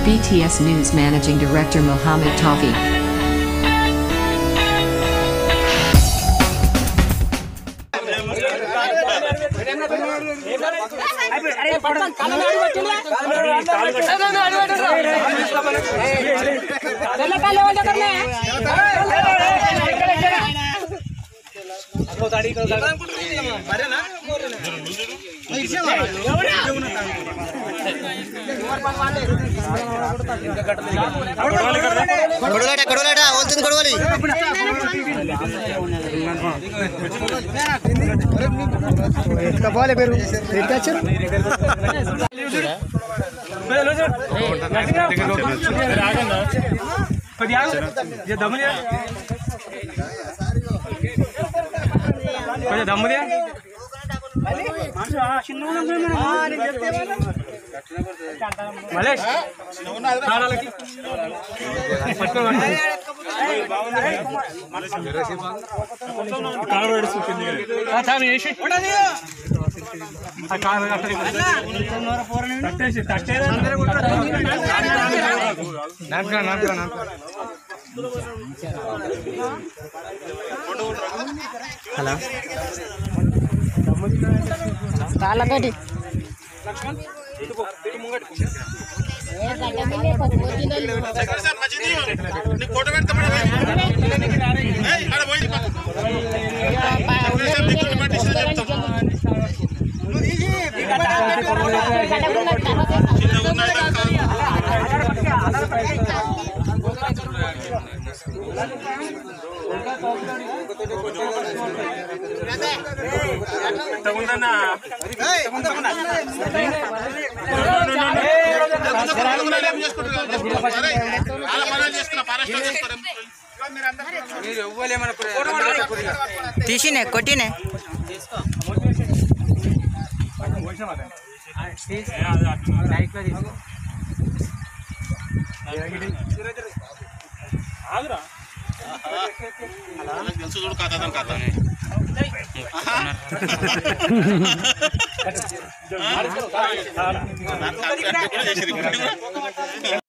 BTS News Managing Director Mohammed Tafi. కొడవలేట కొడవలేట వస్తుంది కొడవలి ఎట్లా పోలే పేరు ఎట్లా వచ్చారు దమ్ముదే మలేష్ కాడాలకి తట్టేసి తట్టేదా నాటుకో నాటుకో నాటుకో కాళ్ళతోటి తీసినే కొట్టినే తెలుసు చూడు కథ కథ చేసిరు